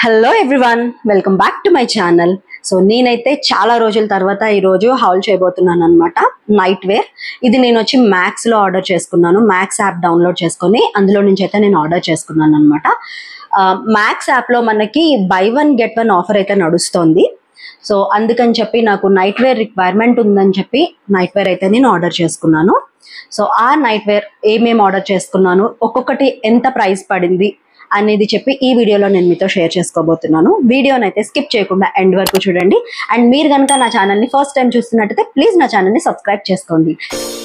hello everyone welcome back to my channel so నేనైతే చాలా రోజుల తర్వాత ఈ రోజు హౌల్ చేయబోతున్నాను అనమాట నైట్ వేర్ ఇది నేను వచ్చి మ్యాక్స్ లో ఆర్డర్ చేసుకున్నాను మ్యాక్స్ యాప్ డౌన్లోడ్ చేసుకొని అందులో నుంచి అయితే నేను ఆర్డర్ చేసుకున్నాను అనమాట మ్యాక్స్ యాప్ లో మనకి buy one get one offer అయితే నడుస్తోంది సో అందుకని చెప్పి నాకు నైట్ వేర్ రిక్వైర్మెంట్ ఉందని చెప్పి నైట్ వేర్ అయితే నేను ఆర్డర్ చేసుకున్నాను సో ఆ నైట్ వేర్ ఏమేమి ఆర్డర్ చేసుకున్నాను ఒక్కొక్కటి ఎంత ప్రైస్ పడింది అనేది చెప్పి ఈ వీడియోలో నేను మీతో షేర్ చేసుకోబోతున్నాను వీడియోని అయితే స్కిప్ చేయకుండా ఎండ్ వరకు చూడండి అండ్ మీరు కనుక నా ఛానల్ని ఫస్ట్ టైం చూస్తున్నట్టయితే ప్లీజ్ నా ఛానల్ని సబ్స్క్రైబ్ చేసుకోండి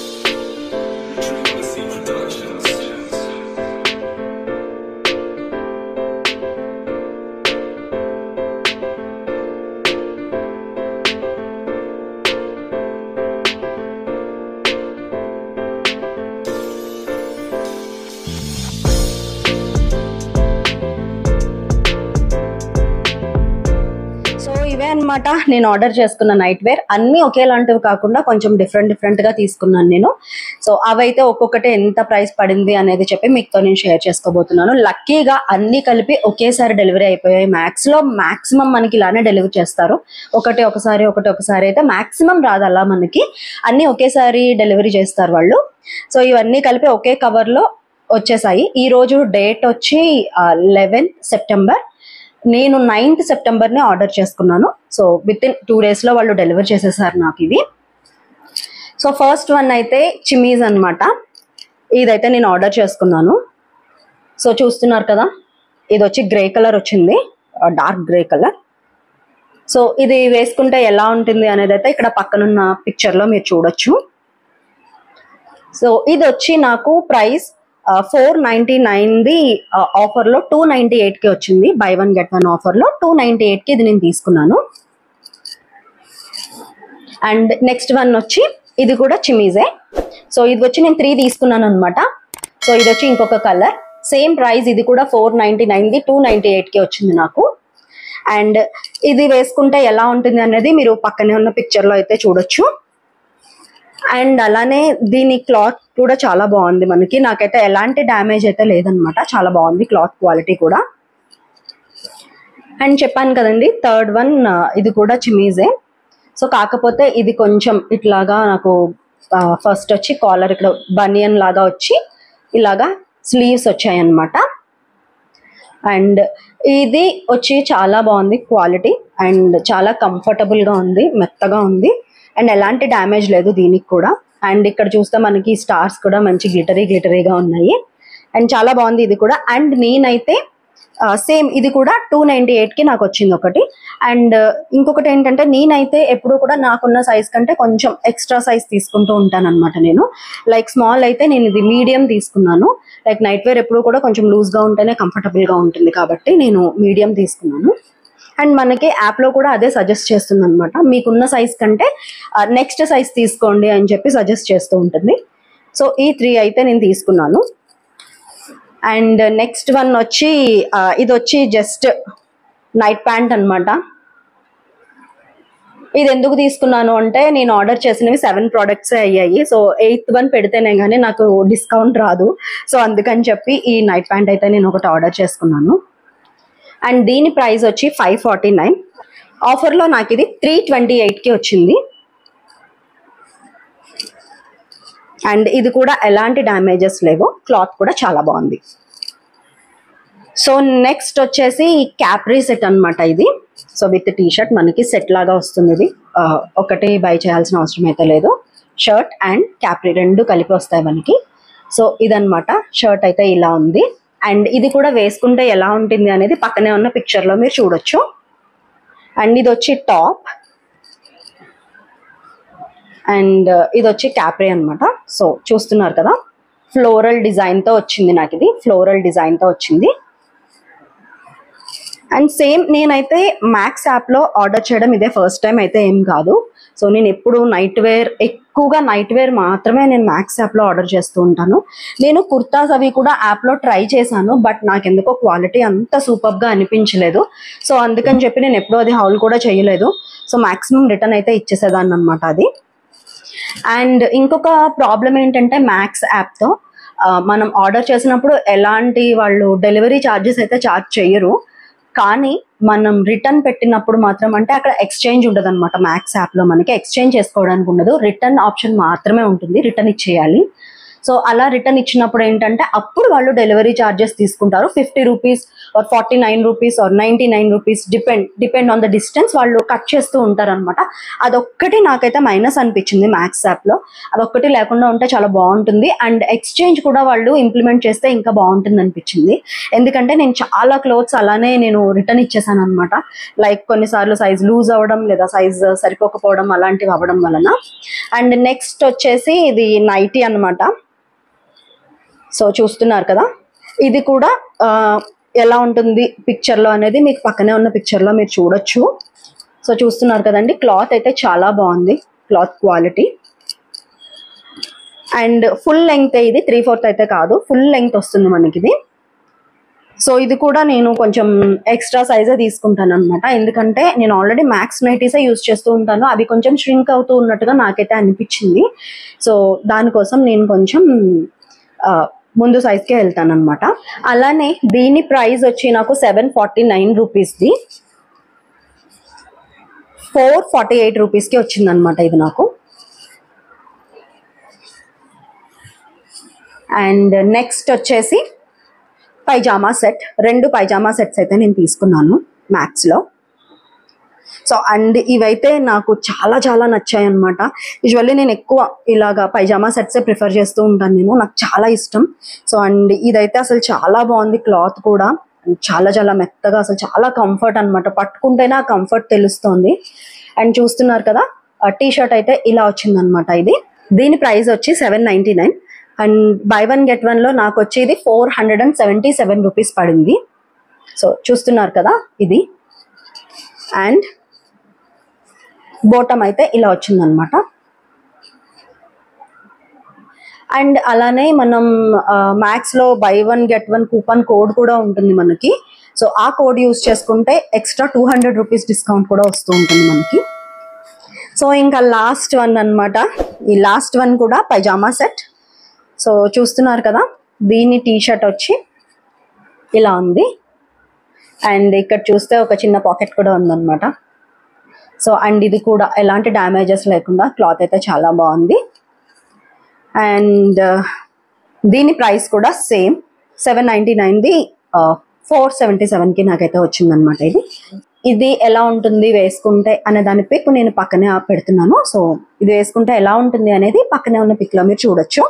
సో ఇవే అన్నమాట నేను ఆర్డర్ చేసుకున్న నైట్ వేర్ అన్నీ ఒకేలాంటివి కాకుండా కొంచెం డిఫరెంట్ డిఫరెంట్ గా తీసుకున్నాను నేను సో అవైతే ఒక్కొక్కటి ఎంత ప్రైస్ పడింది అనేది చెప్పి మీతో నేను షేర్ చేసుకోబోతున్నాను లక్కీగా అన్ని కలిపి ఒకేసారి డెలివరీ అయిపోయాయి మ్యాక్స్ లో మాక్సిమం మనకి ఇలానే డెలివరీ చేస్తారు ఒకటి ఒకసారి ఒకటి ఒకసారి అయితే మాక్సిమం రాదు అలా మనకి అన్ని ఒకేసారి డెలివరీ చేస్తారు వాళ్ళు సో ఇవన్నీ కలిపి ఒకే కవర్ లో వచ్చేసాయి ఈ రోజు డేట్ వచ్చి లెవెన్ సెప్టెంబర్ నేను నైన్త్ సెప్టెంబర్నే ఆర్డర్ చేసుకున్నాను సో విత్ ఇన్ టూ డేస్లో వాళ్ళు డెలివర్ చేసేసారు నాకు ఇవి సో ఫస్ట్ వన్ అయితే చిమీజ్ అన్నమాట ఇదైతే నేను ఆర్డర్ చేసుకున్నాను సో చూస్తున్నారు కదా ఇది వచ్చి గ్రే కలర్ వచ్చింది డార్క్ గ్రే కలర్ సో ఇది వేసుకుంటే ఎలా ఉంటుంది అనేది అయితే ఇక్కడ పక్కనున్న పిక్చర్లో మీరు చూడొచ్చు సో ఇది వచ్చి నాకు ప్రైస్ ఫోర్ నైంటీ నైన్ది ఆఫర్లో టూ నైంటీ ఎయిట్కి వచ్చింది బై వన్ గెట్ వన్ ఆఫర్లో టూ నైంటీ ఎయిట్కి ఇది నేను తీసుకున్నాను అండ్ నెక్స్ట్ వన్ వచ్చి ఇది కూడా చిమీజే సో ఇది వచ్చి నేను త్రీ తీసుకున్నాను అనమాట సో ఇది వచ్చి ఇంకొక కలర్ సేమ్ ప్రైస్ ఇది కూడా ఫోర్ నైంటీ నైన్ది టూ నైంటీ ఎయిట్కి వచ్చింది నాకు అండ్ ఇది వేసుకుంటే ఎలా ఉంటుంది అనేది మీరు పక్కనే ఉన్న పిక్చర్లో అయితే చూడొచ్చు అండ్ అలానే దీని క్లాత్ కూడా చాలా బాగుంది మనకి నాకైతే ఎలాంటి డ్యామేజ్ అయితే లేదనమాట చాలా బాగుంది క్లాత్ క్వాలిటీ కూడా అండ్ చెప్పాను కదండి థర్డ్ వన్ ఇది కూడా చిమీజే సో కాకపోతే ఇది కొంచెం ఇట్లాగా నాకు ఫస్ట్ వచ్చి కాలర్ ఇక్కడ బనియన్ లాగా వచ్చి ఇలాగా స్లీవ్స్ వచ్చాయి అన్నమాట అండ్ ఇది వచ్చి చాలా బాగుంది క్వాలిటీ అండ్ చాలా కంఫర్టబుల్గా ఉంది మెత్తగా ఉంది అండ్ ఎలాంటి డ్యామేజ్ లేదు దీనికి కూడా అండ్ ఇక్కడ చూస్తే మనకి స్టార్స్ కూడా మంచి గ్లిటరీ గ్లిటరీగా ఉన్నాయి అండ్ చాలా బాగుంది ఇది కూడా అండ్ నేనైతే సేమ్ ఇది కూడా టూ నైంటీ ఎయిట్కి నాకు వచ్చింది ఒకటి అండ్ ఇంకొకటి ఏంటంటే నేనైతే ఎప్పుడు కూడా నాకున్న సైజ్ కంటే కొంచెం ఎక్స్ట్రా సైజ్ తీసుకుంటూ ఉంటాను అనమాట నేను లైక్ స్మాల్ అయితే నేను ఇది మీడియం తీసుకున్నాను లైక్ నైట్ వేర్ ఎప్పుడు కూడా కొంచెం లూజ్గా ఉంటేనే కంఫర్టబుల్గా ఉంటుంది కాబట్టి నేను మీడియం తీసుకున్నాను అండ్ మనకి యాప్లో కూడా అదే సజెస్ట్ చేస్తుంది అనమాట మీకున్న సైజ్ కంటే నెక్స్ట్ సైజ్ తీసుకోండి అని చెప్పి సజెస్ట్ చేస్తూ ఉంటుంది సో ఈ త్రీ అయితే నేను తీసుకున్నాను అండ్ నెక్స్ట్ వన్ వచ్చి ఆ, ఇది వచ్చి జస్ట్ నైట్ ప్యాంట్ అన్నమాట ఇది ఎందుకు తీసుకున్నాను అంటే నేను ఆర్డర్ చేసినవి సెవెన్ ప్రోడక్ట్స్ అయ్యాయి సో ఎయిత్ వన్ పెడితేనే కానీ నాకు డిస్కౌంట్ రాదు సో అందుకని చెప్పి ఈ నైట్ ప్యాంట్ అయితే నేను ఒకటి ఆర్డర్ చేసుకున్నాను అండ్ దీని ప్రైస్ వచ్చి ఫైవ్ ఫార్టీ నైన్ ఆఫర్లో నాకు ఇది త్రీ ట్వంటీ ఎయిట్కి వచ్చింది అండ్ ఇది కూడా ఎలాంటి డ్యామేజెస్ లేవు క్లాత్ కూడా చాలా బాగుంది సో నెక్స్ట్ వచ్చేసి క్యాప్రీ సెట్ అన్నమాట ఇది సో విత్ టీ షర్ట్ మనకి సెట్ లాగా వస్తుంది ఇది ఆ, ఒకటి బై చేయాల్సిన అవసరం అయితే లేదు షర్ట్ అండ్ క్యాప్రీ రెండు కలిపి వస్తాయి మనకి సో ఇదన్నమాట షర్ట్ అయితే ఇలా ఉంది అండ్ ఇది కూడా వేసుకుంటే ఎలా ఉంటుంది అనేది పక్కనే ఉన్న పిక్చర్లో మీరు చూడొచ్చు అండ్ ఇది వచ్చి టాప్ అండ్ ఇది వచ్చి క్యాప్రీ అన్నమాట సో చూస్తున్నారు కదా ఫ్లోరల్ డిజైన్తో వచ్చింది నాకు ఇది ఫ్లోరల్ డిజైన్తో వచ్చింది అండ్ సేమ్ నేనైతే మ్యాక్స్ యాప్లో ఆర్డర్ చేయడం ఇదే ఫస్ట్ టైం అయితే ఏం కాదు సో నేను ఎప్పుడు నైట్ వేర్ ఎక్కువగా నైట్ వేర్ మాత్రమే నేను మ్యాక్స్ యాప్లో ఆర్డర్ చేస్తూ ఉంటాను నేను కుర్తాస్ అవి కూడా యాప్లో ట్రై చేశాను బట్ నాకు ఎందుకో క్వాలిటీ అంత సూపర్గా అనిపించలేదు సో అందుకని చెప్పి నేను ఎప్పుడూ అది హౌల్ కూడా చేయలేదు సో మాక్సిమం రిటర్న్ అయితే ఇచ్చేసేదాన్ని అనమాట అది అండ్ ఇంకొక ప్రాబ్లం ఏంటంటే మ్యాక్స్ యాప్తో మనం ఆర్డర్ చేసినప్పుడు ఎలాంటి వాళ్ళు డెలివరీ ఛార్జెస్ అయితే ఛార్జ్ చేయరు కానీ మనం రిటర్న్ పెట్టినప్పుడు మాత్రం అంటే అక్కడ ఎక్స్చేంజ్ ఉండదు అనమాట మ్యాక్స్ యాప్లో మనకి ఎక్స్చేంజ్ చేసుకోవడానికి ఉండదు రిటర్న్ ఆప్షన్ మాత్రమే ఉంటుంది రిటర్న్ ఇచ్చేయాలి సో అలా రిటర్న్ ఇచ్చినప్పుడు ఏంటంటే అప్పుడు వాళ్ళు డెలివరీ ఛార్జెస్ తీసుకుంటారు fifty rupees or forty nine rupees or ninety nine rupees depend depend on the distance వాళ్ళు కట్ చేస్తూ ఉంటారు అనమాట అదొక్కటి నాకైతే మైనస్ అనిపించింది మ్యాక్స్ యాప్లో అదొక్కటి లేకుండా ఉంటే చాలా బాగుంటుంది అండ్ ఎక్స్చేంజ్ కూడా వాళ్ళు ఇంప్లిమెంట్ చేస్తే ఇంకా బాగుంటుంది అనిపించింది ఎందుకంటే నేను చాలా క్లోత్స్ అలానే నేను రిటర్న్ ఇచ్చేసాను అనమాట లైక్ కొన్నిసార్లు సైజ్ లూజ్ అవ్వడం లేదా సైజ్ సరిపోకపోవడం అలాంటివి అవ్వడం వలన అండ్ నెక్స్ట్ వచ్చేసి ఇది నైటీ అన్నమాట సో చూస్తున్నారు కదా ఇది కూడా ఆ, ఎలా ఉంటుంది పిక్చర్లో అనేది మీకు పక్కనే ఉన్న పిక్చర్లో మీరు చూడొచ్చు సో చూస్తున్నారు కదండి క్లాత్ అయితే చాలా బాగుంది cloth quality and full length ఇది త్రీ ఫోర్త్ అయితే కాదు ఫుల్ లెంగ్త్ వస్తుంది మనకి ఇది సో ఇది కూడా నేను కొంచెం ఎక్స్ట్రా సైజే తీసుకుంటాను అనమాట ఎందుకంటే నేను ఆల్రెడీ మ్యాక్స్ నైటీసే యూస్ చేస్తూ ఉంటాను అవి కొంచెం ష్రింక్ అవుతూ ఉన్నట్టుగా నాకైతే అనిపించింది సో దానికోసం నేను కొంచెం ఆ, ముందు సైజ్కే వెళ్తాను అనమాట అలానే దీని ప్రైస్ వచ్చి నాకు సెవెన్ ఫార్టీ నైన్ రూపీస్ది ఫోర్ ఫార్టీ ఎయిట్ రూపీస్కి వచ్చిందనమాట ఇది నాకు అండ్ నెక్స్ట్ వచ్చేసి పైజామా సెట్ రెండు పైజామా సెట్స్ అయితే నేను తీసుకున్నాను మ్యాక్స్లో సో అండ్ ఇవైతే నాకు చాలా చాలా నచ్చాయి అనమాట యూజువల్లీ నేను ఎక్కువ ఇలాగా పైజామా సెట్సే ప్రిఫర్ చేస్తూ ఉంటాను నేను నాకు చాలా ఇష్టం సో అండ్ ఇదైతే అసలు చాలా బాగుంది క్లాత్ కూడా చాలా చాలా మెత్తగా అసలు చాలా కంఫర్ట్ అన్నమాట పట్టుకుంటేనే ఆ కంఫర్ట్ తెలుస్తుంది అండ్ చూస్తున్నారు కదా టీ షర్ట్ అయితే ఇలా వచ్చిందనమాట ఇది దీని ప్రైస్ వచ్చి seven ninety nine and buy one get వన్లో నాకు వచ్చి ఇది four hundred and seventy seven rupees పడింది సో చూస్తున్నారు కదా ఇది అండ్ బోటం అయితే ఇలా వచ్చిందనమాట అండ్ అలానే మనం మ్యాక్స్లో buy one get one coupon code కూడా ఉంటుంది మనకి సో ఆ కోడ్ యూస్ చేసుకుంటే extra two hundred rupees discount కూడా వస్తూ ఉంటుంది మనకి సో ఇంకా లాస్ట్ వన్ అన్నమాట ఈ లాస్ట్ వన్ కూడా పైజామా సెట్ సో చూస్తున్నారు కదా దీని టీ షర్ట్ వచ్చి ఇలా ఉంది అండ్ ఇక్కడ చూస్తే ఒక చిన్న పాకెట్ కూడా ఉందన్నమాట సో అండ్ ఇది కూడా ఎలాంటి డ్యామేజెస్ లేకుండా క్లాత్ అయితే చాలా బాగుంది అండ్ దీని ప్రైస్ కూడా సేమ్ సెవెన్ నైంటీ నైన్ది ఫోర్ సెవెంటీ సెవెన్కి నాకైతే వచ్చిందనమాట ఇది ఇది ఎలా ఉంటుంది వేసుకుంటే అనే దాని పిక్ నేను పక్కనే పెడుతున్నాను సో ఇది వేసుకుంటే ఎలా ఉంటుంది అనేది పక్కనే ఉన్న పిక్లో మీరు చూడొచ్చు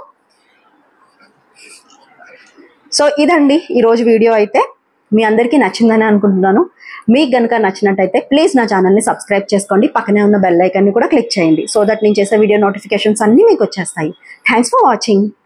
సో ఇదండి ఈరోజు వీడియో అయితే మీ అందరికీ నచ్చిందని అనుకుంటున్నాను మీకు గనుక నచ్చినట్టయితే ప్లీజ్ నా ఛానల్ని సబ్స్క్రైబ్ చేసుకోండి పక్కనే ఉన్న బెల్ ఐకాన్ని కూడా క్లిక్ చేయండి సో దట్ నేను చేసే వీడియో నోటిఫికేషన్స్ అన్నీ మీకు వచ్చేస్తాయి థ్యాంక్స్ ఫర్ వాచింగ్